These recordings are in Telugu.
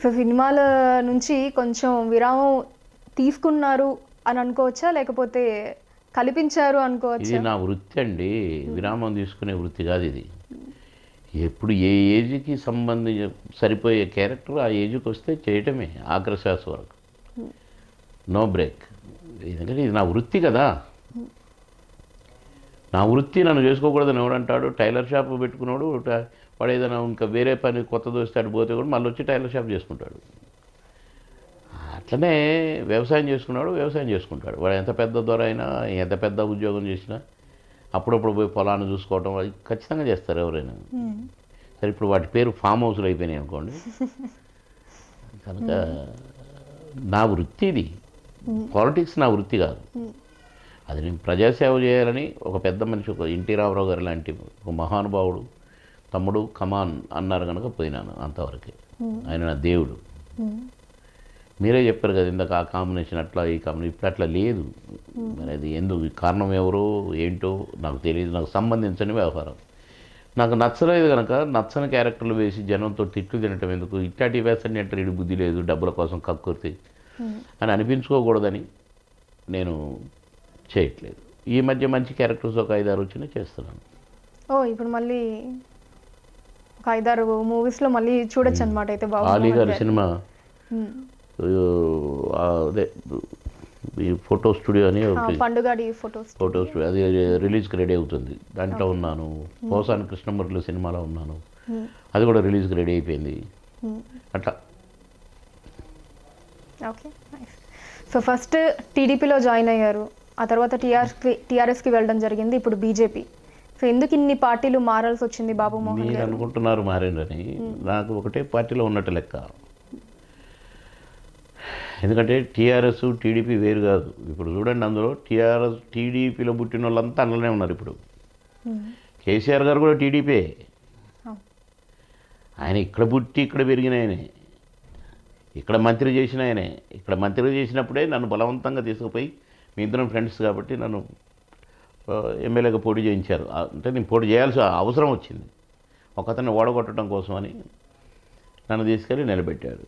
సో సినిమాల నుంచి కొంచెం విరామం తీసుకున్నారు అని అనుకోవచ్చా లేకపోతే కల్పించారు ఇది అనుకోవచ్చా నా వృత్తి అండి విరామం తీసుకునే వృత్తి కాదు ఇది ఎప్పుడు ఏ ఏజ్కి సంబంధించి సరిపోయే క్యారెక్టర్ ఆ ఏజ్కి వస్తే చేయటమే ఆఖరి శ్వాస వరకు నో బ్రేక్ ఎందుకంటే ఇది నా వృత్తి కదా నా వృత్తి నన్ను చేసుకోకూడదని ఎవడంటాడు టైలర్ షాప్ పెట్టుకున్నాడు ట- వాడు ఏదైనా ఇంకా వేరే పని కొత్త దోస్తే అటు పోతే కూడా మళ్ళీ వచ్చి టైలర్ షాప్ చేసుకుంటాడు అట్లనే వ్యవసాయం చేసుకున్నాడు వ్యవసాయం చేసుకుంటాడు వాడు ఎంత పెద్ద దొర అయినా ఎంత పెద్ద ఉద్యోగం చేసినా అప్పుడప్పుడు పోయి పొలాన్ని చూసుకోవడం అది ఖచ్చితంగా చేస్తారు ఎవరైనా మ్మ్. సరే ఇప్పుడు వాటి పేరు ఫామ్ హౌస్లు అయిపోయినాయి అనుకోండి కనుక నా వృత్తి ఇది పాలిటిక్స్ నా వృత్తి కాదు అది నేను ప్రజాసేవ చేయాలని ఒక పెద్ద మనిషి ఒక ఎన్టీ రామారావు గారు లాంటి ఒక మహానుభావుడు తమ్ముడు కమాన్ అన్నారు కనుక పోయినాను అంతవరకే ఆయన నా దేవుడు మ్మ్. మీరే చెప్పారు కదా ఇందాక ఆ కాంబినేషన్ అట్లా ఈ కాంబినేషన్ ఇప్పుడు అట్లా లేదు మరి అది ఎందుకు కారణం ఎవరో ఏంటో నాకు తెలియదు నాకు సంబంధించని వ్యవహారం నాకు నచ్చలేదు కనుక నచ్చని క్యారెక్టర్లు వేసి జనంతో తిట్లు తినటం ఎందుకు ఇట్లాంటి వేసండి అంటే ఇటు బుద్ధి లేదు డబ్బుల కోసం కక్కుర్తి అని అనిపించుకోకూడదని నేను చేయట్లేదు ఈ మధ్య మంచి క్యారెక్టర్స్ ఒక ఐదారు వచ్చినా చేస్తున్నాను ఓ ఇప్పుడు మళ్ళీ ఒక ఐదారు మూవీస్ లో మళ్ళీ చూడొచ్చు అనమాట అయితే బాబు ఆలీ మోహన్ గారి గారి. సినిమా మ్మ్. ఆ, అదే ఈ ఫోటో స్టూడియో అని ఆ, ఒకటి పండుగాడి ఫొటోస్ ఫోటో స్టూడియో అది రిలీజ్కి రెడీ అవుతుంది దాంట్లో ఉన్నాను పోసాని కృష్ణమూర్తి సినిమాలో ఉన్నాను అది కూడా రిలీజ్కి రెడీ అయిపోయింది అట్లా ఓకే నైస్ సో ఫస్ట్ టీడీపీలో జాయిన్ అయ్యారు ఆ తర్వాత టీఆర్ఎస్కి టీఆర్ఎస్కి వెళ్ళడం జరిగింది ఇప్పుడు బీజేపీ సో ఎందుకు ఇన్ని పార్టీలు మారాల్సి వచ్చింది బాబు మోహన్ మీరు గారు అనుకుంటున్నారు మారేండని నాకు ఒకటే పార్టీలో ఉన్నట్టు లెక్క ఎందుకంటే టీఆర్ఎస్ టీడీపీ వేరు కాదు ఇప్పుడు చూడండి అందులో టీఆర్ఎస్ టీడీపీలో పుట్టిన వాళ్ళంతా అందులోనే ఉన్నారు ఇప్పుడు మ్మ్. కేసీఆర్ గారు కూడా టీడీపీ అవును. ఆయన ఇక్కడ పుట్టి ఇక్కడ పెరిగిన ఆయనే ఇక్కడ మంత్రి చేసిన ఆయనే ఇక్కడ మంత్రి చేసినప్పుడే నన్ను బలవంతంగా తీసుకుపోయి మీ ఇద్దరం ఫ్రెండ్స్ కాబట్టి నన్ను ఆ, ఎమ్మెల్యేగా పోటీ చేయించారు ఆ, అంటే నేను పోటీ చేయాల్సిన అవసరం వచ్చింది ఒకతన్ని ఓడగొట్టడం కోసం అని నన్ను తీసుకెళ్ళి నిలబెట్టాడు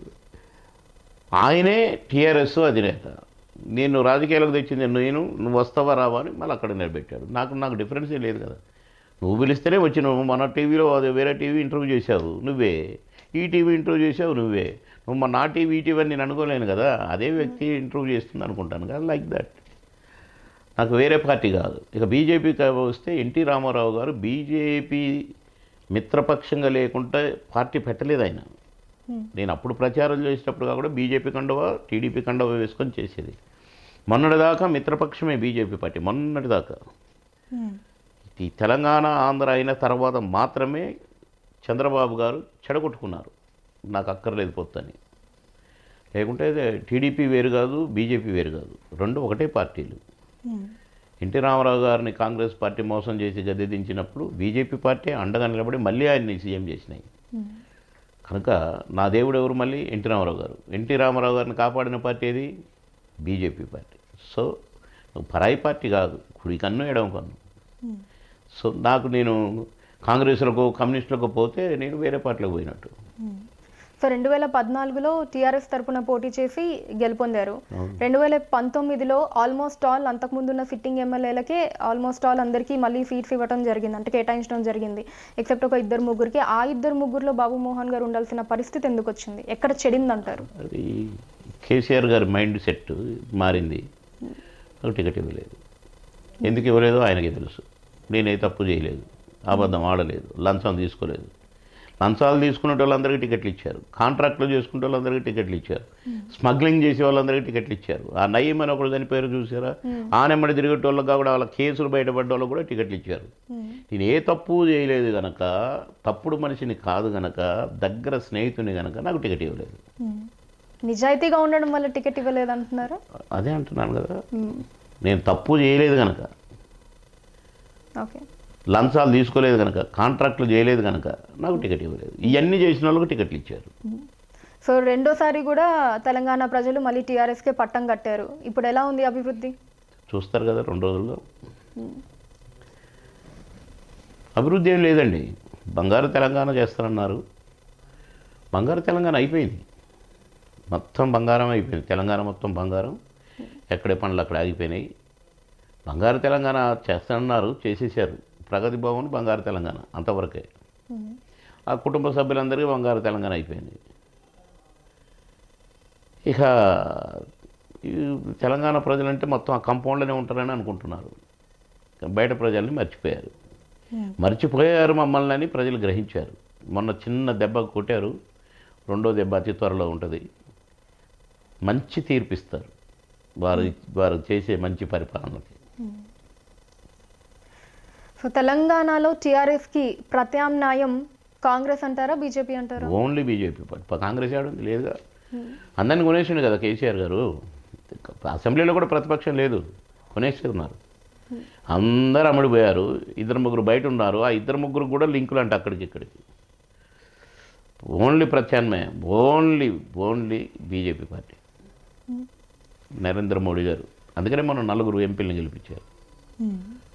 ఆయనే టీఆర్ఎస్ అధినేత నేను రాజకీయాలకు తెచ్చింది నేను నువ్వు వస్తావా రావా అని మళ్ళీ అక్కడ నిలబెట్టాడు నాకు నాకు డిఫరెన్స్ ఏం లేదు కదా నువ్వు పిలిస్తేనే వచ్చి నువ్వు మన టీవీలో అదే వేరే టీవీ ఇంటర్వ్యూ చేశావు నువ్వే ఈ టీవీ ఇంటర్వ్యూ చేసావు నువ్వే నువ్వు మన నా టీవీ ఈ టీవీ అని నేను అనుకోలేను కదా అదే వ్యక్తి ఇంటర్వ్యూ చేస్తుంది అనుకుంటాను కదా లైక్ దట్ నాకు వేరే పార్టీ కాదు ఇక బీజేపీకి వస్తే ఎన్టీ రామారావు గారు బీజేపీ మిత్రపక్షంగా లేకుండా పార్టీ పెట్టలేదు ఆయన Hmm. నేను అప్పుడు ప్రచారం చేసేటప్పుడు కూడా బీజేపీ కండవ టీడీపీ కండవ వేసుకొని చేసేది మొన్నటిదాకా మిత్రపక్షమే బీజేపీ పార్టీ మొన్నటిదాకా మ్మ్. ఈ తెలంగాణ ఆంధ్ర అయిన తర్వాత మాత్రమే చంద్రబాబు గారు చెడగొట్టుకున్నారు నాకు అక్కర్లేదు పొత్తని లేకుంటే టీడీపీ వేరు కాదు బీజేపీ వేరు కాదు రెండు ఒకటే పార్టీలు మ్మ్. ఎన్టీ రామారావు గారిని కాంగ్రెస్ పార్టీ మోసం చేసి గద్దె దించినప్పుడు బీజేపీ పార్టీ అండగా నిలబడి మళ్ళీ ఆయన్ని సీఎం చేసినాయి మ్మ్. కనుక నా దేవుడు ఎవరు మళ్ళీ ఎన్టీ రామారావు గారు ఎన్టీ రామారావు గారిని కాపాడిన పార్టీ ఏది బీజేపీ పార్టీ సో నువ్వు పరాయి పార్టీ కాదు కుడి కన్ను ఎడమ కన్ను మ్మ్. సో నాకు నేను కాంగ్రెస్లకు కమ్యూనిస్టులకు పోతే నేను వేరే పార్టీలకు పోయినట్టు మ్మ్. సో రెండు వేల పద్నాలుగులో టీఆర్ఎస్ తరపున పోటీ చేసి గెలుపొందారు అవును. రెండు వేల పంతొమ్మిదిలో ఆల్మోస్ట్ ఆల్ అంతకుముందున్న సిట్టింగ్ ఎమ్మెల్యేలకే ఆల్మోస్ట్ ఆల్ అందరికీ మళ్ళీ సీట్స్ ఇవ్వడం జరిగింది అంటే కేటాయించడం జరిగింది ఎక్సెప్ట్ ఒక ఇద్దరు ముగ్గురికి ఆ ఇద్దరు ముగ్గురులో బాబు మోహన్ గారు ఉండాల్సిన పరిస్థితి ఎందుకు వచ్చింది ఎక్కడ చెడిందంటారు అది కేసీఆర్ గారి మైండ్ సెట్ మారింది నాకు టికెట్ ఇవ్వలేదు ఎందుకు ఇవ్వలేదో ఆయనకే తెలుసు నేనే తప్పు చేయలేదు అబద్ధం ఆడలేదు లంచం తీసుకోలేదు లంచాలు తీసుకునే వాళ్ళందరికీ టికెట్లు ఇచ్చారు కాంట్రాక్ట్లు చేసుకునే వాళ్ళందరికీ టికెట్లు ఇచ్చారు స్మగ్లింగ్ చేసే వాళ్ళందరికీ టికెట్లు ఇచ్చారు ఆ నయ్యం అని ఒకడు చనిపోయారు చూసారా ఆ నెమ్మడి తిరిగేట వాళ్ళకి కూడా వాళ్ళ కేసులు బయటపడ్డ వాళ్ళకి కూడా టికెట్లు ఇచ్చారు నేను ఏ తప్పు చేయలేదు గనక తప్పుడు మనిషిని కాదు గనక దగ్గర స్నేహితుని గనక నాకు టికెట్ ఇవ్వలేదు మ్మ్. నిజాయితీగా ఉండడం వల్ల టికెట్ ఇవ్వలేదు అంటున్నారా అదే అంటున్నాను కదా మ్మ్. నేను తప్పు చేయలేదు కనుక ఓకే లంచాలు తీసుకోలేదు కనుక కాంట్రాక్ట్లు చేయలేదు కనుక నాకు టికెట్ ఇవ్వలేదు ఇవన్నీ చేసిన వాళ్ళకి టికెట్లు ఇచ్చారు సో రెండోసారి కూడా తెలంగాణ ప్రజలు మళ్ళీ టీఆర్ఎస్కే పట్టం కట్టారు ఇప్పుడు ఎలా ఉంది అభివృద్ధి చూస్తారు కదా రెండు రోజుల్లో అభివృద్ధి ఏం లేదండి బంగారు తెలంగాణ చేస్తారన్నారు బంగారు తెలంగాణ అయిపోయింది మొత్తం బంగారం అయిపోయింది తెలంగాణ మొత్తం బంగారం ఎక్కడే పనులు అక్కడ ఆగిపోయినాయి బంగారు తెలంగాణ చేస్తానన్నారు చేసేసారు ప్రగతి భవన్ బంగారు తెలంగాణ అంతవరకే ఉమ్. ఆ కుటుంబ సభ్యులందరికీ బంగారు తెలంగాణ అయిపోయింది ఇక ఈ తెలంగాణ ప్రజలంటే మొత్తం ఆ కంపౌండ్లోనే ఉంటారని అనుకుంటున్నారు బయట ప్రజల్ని మర్చిపోయారు ఉమ్. మర్చిపోయారు మమ్మల్ని అని ప్రజలు గ్రహించారు మొన్న చిన్న దెబ్బ కొట్టారు రెండో దెబ్బ అతి త్వరలో ఉంటుంది మంచి తీర్పిస్తారు వారు వారు చేసే మంచి పరిపాలనకి సో తెలంగాణలో టీఆర్ఎస్కి ప్రత్యామ్నాయం కాంగ్రెస్ అంటారా బీజేపీ అంటారా ఓన్లీ బీజేపీ పార్టీ కాంగ్రెస్ ఆడుంది లేదుగా అందరిని కొనేసిండు కదా కేసీఆర్ గారు అసెంబ్లీలో కూడా ప్రతిపక్షం లేదు కొనేసి ఉన్నారు అందరు అమ్ముడిపోయారు ఇద్దరు ముగ్గురు బయట ఉన్నారు ఆ ఇద్దరు ముగ్గురు కూడా లింకులు అంట అక్కడికి ఇక్కడికి ఓన్లీ ప్రత్యామ్నాయం only only BJP party Narendra Modi గారు అందుకనే మనం నలుగురు ఎంపీలను గెలిపించారు ఉమ్.